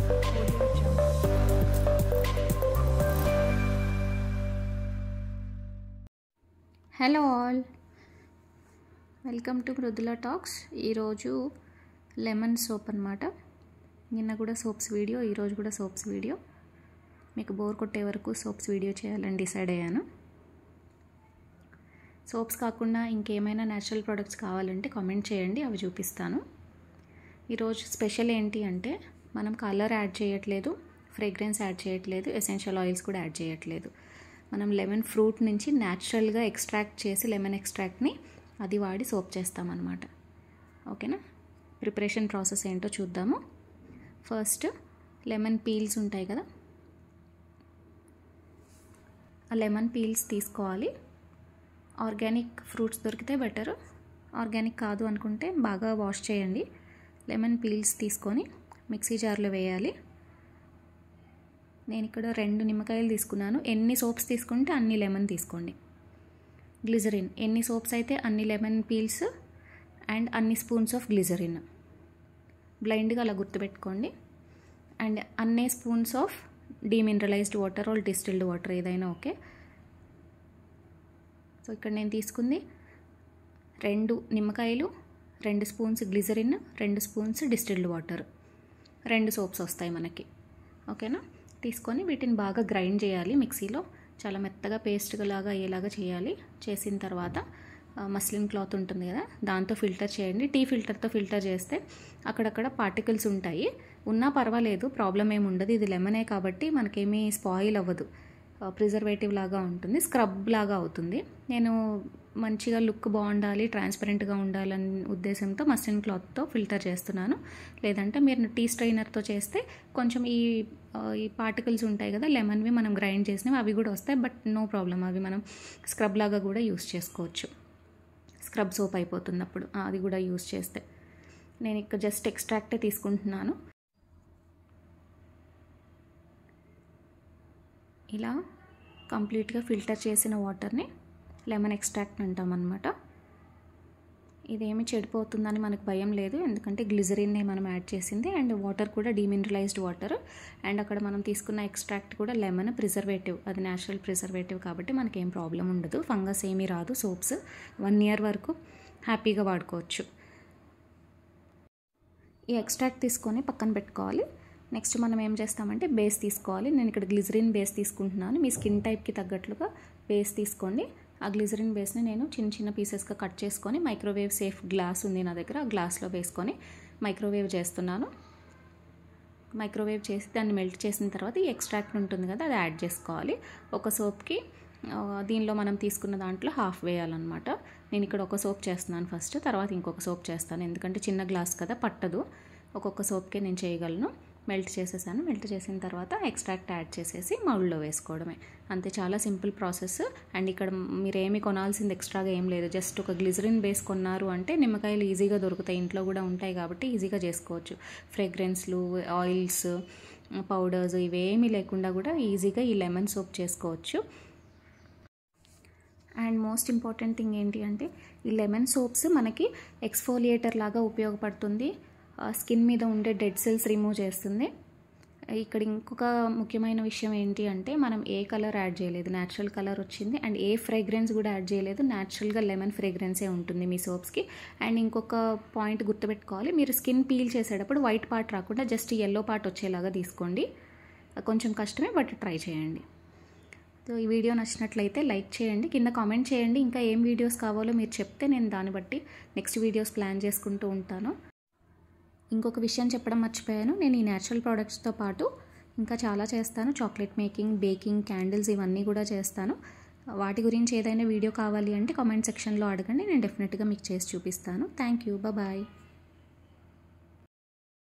hello all welcome to Mridula talks ఈరోజు lemon soap అనమాట నిన్న కూడా సోప్స్ వీడియో ఈరోజు కూడా సోప్స్ వీడియో మీకు బోర్ కొట్టే వరకు సోప్స్ వీడియో చేయాలని డిసైడ్ అయ్యాను సోప్స్ కాకుండా ఇంకేమైనా న్యాచురల్ ప్రోడక్ట్స్ కావాలంటే కామెంట్ చేయండి అవి చూపిస్తాను ఈరోజు స్పెషల్ ఏంటి అంటే మనం కలర్ యాడ్ చేయట్లేదు ఫ్రేగ్రెన్స్ యాడ్ చేయట్లేదు ఎసెన్షియల్ ఆయిల్స్ కూడా యాడ్ చేయట్లేదు మనం లెమన్ ఫ్రూట్ నుంచి న్యాచురల్గా ఎక్స్ట్రాక్ట్ చేసి లెమన్ ఎక్స్ట్రాక్ట్ని అది వాడి సోప్ చేస్తామన్నమాట ఓకేనా ప్రిపరేషన్ ప్రాసెస్ ఏంటో చూద్దాము ఫస్ట్ లెమన్ పీల్స్ ఉంటాయి కదా ఆ లెమన్ పీల్స్ తీసుకోవాలి ఆర్గానిక్ ఫ్రూట్స్ దొరికితే బెటర్ ఆర్గానిక్ కాదు అనుకుంటే బాగా వాష్ చేయండి లెమన్ పీల్స్ తీసుకొని మిక్సీ జార్లో వేయాలి నేను ఇక్కడ రెండు నిమ్మకాయలు తీసుకున్నాను ఎన్ని సోప్స్ తీసుకుంటే అన్ని లెమన్ తీసుకోండి గ్లిజరిన్ ఎన్ని సోప్స్ అయితే అన్ని లెమన్ పీల్స్ అండ్ అన్ని స్పూన్స్ ఆఫ్ గ్లిజరిన్ బ్లైండ్గా అలా గుర్తుపెట్టుకోండి అండ్ అన్ని spoons of demineralised water or distilled water ఏదైనా ఓకే సో ఇక్కడ నేను తీసుకుంది రెండు నిమ్మకాయలు రెండు స్పూన్స్ గ్లిజరిన్ రెండు స్పూన్స్ డిస్టిల్డ్ వాటర్ రెండు సోప్స్ వస్తాయి మనకి ఓకేనా తీసుకొని వీటిని బాగా గ్రైండ్ చేయాలి మిక్సీలో చాలా మెత్తగా పేస్ట్గా లాగా అయ్యేలాగా చేయాలి చేసిన తర్వాత మస్లిన్ క్లాత్ ఉంటుంది కదా దాంతో ఫిల్టర్ చేయండి టీ ఫిల్టర్తో ఫిల్టర్ చేస్తే అక్కడక్కడ పార్టికల్స్ ఉంటాయి ఉన్నా పర్వాలేదు ప్రాబ్లం ఏమి ఉండదు ఇది లెమనే కాబట్టి మనకేమీ స్పాయిల్ అవ్వదు ప్రిజర్వేటివ్ లాగా ఉంటుంది స్క్రబ్ లాగా అవుతుంది నేను మంచిగా లుక్ బాగుండాలి ట్రాన్స్పరెంట్గా ఉండాలని ఉద్దేశంతో మస్లిన్ క్లాత్తో ఫిల్టర్ చేస్తున్నాను లేదంటే మీరు టీ స్ట్రైనర్తో చేస్తే కొంచెం ఈ ఈ పార్టికల్స్ ఉంటాయి కదా లెమన్వి మనం గ్రైండ్ చేసినవి అవి కూడా వస్తాయి బట్ నో ప్రాబ్లం అవి మనం స్క్రబ్ లాగా కూడా యూస్ చేసుకోవచ్చు స్క్రబ్ సోప్ అయిపోతుంది అప్పుడు అది కూడా యూస్ చేస్తే నేను ఇక్కడ జస్ట్ ఎక్స్ట్రాక్టే తీసుకుంటున్నాను ఇలా కంప్లీట్గా ఫిల్టర్ చేసిన వాటర్ని లెమన్ ఎక్స్ట్రాక్ట్ అంటామన్నమాట ఇదేమి చెడిపోతుందని మనకు భయం లేదు ఎందుకంటే గ్లిజరిన్నే మనం యాడ్ చేసింది అండ్ వాటర్ కూడా డీమినరలైజ్డ్ వాటర్ అండ్ అక్కడ మనం తీసుకున్న ఎక్స్ట్రాక్ట్ కూడా లెమన్ ప్రిజర్వేటివ్ అది న్యాచురల్ ప్రిజర్వేటివ్ కాబట్టి మనకి ఏం ప్రాబ్లం ఉండదు ఫంగస్ ఏమీ రాదు సోప్స్ వన్ ఇయర్ వరకు హ్యాపీగా వాడుకోవచ్చు ఈ ఎక్స్ట్రాక్ట్ తీసుకొని పక్కన పెట్టుకోవాలి నెక్స్ట్ మనం ఏం చేస్తామంటే బేస్ తీసుకోవాలి నేను ఇక్కడ గ్లిజరిన్ బేస్ తీసుకుంటున్నాను మీ స్కిన్ టైప్కి తగ్గట్లుగా బేస్ తీసుకోండి ఆ గ్లిజరిన్ బేస్ని నేను చిన్న చిన్న పీసెస్గా కట్ చేసుకొని మైక్రోవేవ్ సేఫ్ గ్లాస్ ఉంది నా దగ్గర ఆ గ్లాస్లో వేసుకొని మైక్రోవేవ్ చేస్తున్నాను మైక్రోవేవ్ చేసి దాన్ని మెల్ట్ చేసిన తర్వాత ఈ ఎక్స్ట్రాక్ట్ ఉంటుంది కదా అది యాడ్ చేసుకోవాలి ఒక సోప్కి దీనిలో మనం తీసుకున్న దాంట్లో హాఫ్ వేయాలన్నమాట నేను ఇక్కడ ఒక సోప్ చేస్తున్నాను ఫస్ట్ తర్వాత ఇంకొక సోప్ చేస్తాను ఎందుకంటే చిన్న గ్లాస్ కదా పట్టదు ఒక్కొక్క సోప్కే నేను చేయగలను మెల్ట్ చేసేసాను మెల్ట్ చేసిన తర్వాత ఎక్స్ట్రాక్ట్ యాడ్ చేసేసి మౌల్డ్లో వేసుకోవడమే అంతే చాలా సింపుల్ ప్రాసెస్ అండ్ ఇక్కడ మీరు ఏమి కొనాల్సింది ఎక్స్ట్రాగా ఏం లేదు జస్ట్ ఒక గ్లిజరిన్ బేస్ కొన్నారు అంటే నిమ్మకాయలు ఈజీగా దొరుకుతాయి ఇంట్లో కూడా ఉంటాయి కాబట్టి ఈజీగా చేసుకోవచ్చు ఫ్రేగ్రెన్స్లు ఆయిల్స్ పౌడర్స్ ఇవేమీ లేకుండా కూడా ఈజీగా ఈ లెమన్ సోప్ చేసుకోవచ్చు అండ్ మోస్ట్ ఇంపార్టెంట్ థింగ్ ఏంటి అంటే ఈ లెమన్ సోప్స్ మనకి ఎక్స్ఫోలియేటర్ లాగా ఉపయోగపడుతుంది స్కిన్ మీద ఉండే డెడ్ సెల్స్ రిమూవ్ చేస్తుంది ఇక్కడ ఇంకొక ముఖ్యమైన విషయం ఏంటి అంటే మనం ఏ కలర్ యాడ్ చేయలేదు న్యాచురల్ కలర్ వచ్చింది అండ్ ఏ ఫ్రేగ్రెన్స్ కూడా యాడ్ చేయలేదు న్యాచురల్గా లెమన్ ఫ్రేగ్రెన్సే ఉంటుంది మీ సోప్స్కి అండ్ ఇంకొక పాయింట్ గుర్తుపెట్టుకోవాలి మీరు స్కిన్ పీల్ చేసేటప్పుడు వైట్ పార్ట్ రాకుండా జస్ట్ ఎల్లో పార్ట్ వచ్చేలాగా తీసుకోండి కొంచెం కష్టమే బట్ ట్రై చేయండి సో ఈ వీడియో నచ్చినట్లయితే లైక్ చేయండి కింద కామెంట్ చేయండి ఇంకా ఏం వీడియోస్ కావాలో మీరు చెప్తే నేను దాన్ని బట్టి నెక్స్ట్ వీడియోస్ ప్లాన్ చేసుకుంటూ ఉంటాను ఇంకొక విషయం చెప్పడం మర్చిపోయాను నేను ఈ న్యాచురల్ ప్రోడక్ట్స్తో పాటు ఇంకా చాలా చేస్తాను చాక్లెట్ మేకింగ్ బేకింగ్ క్యాండిల్స్ ఇవన్నీ కూడా చేస్తాను వాటి గురించి ఏదైనా వీడియో కావాలి అంటే కామెంట్ సెక్షన్లో అడగండి నేను డెఫినెట్గా మీకు చేసి చూపిస్తాను థ్యాంక్ యూ బాయ్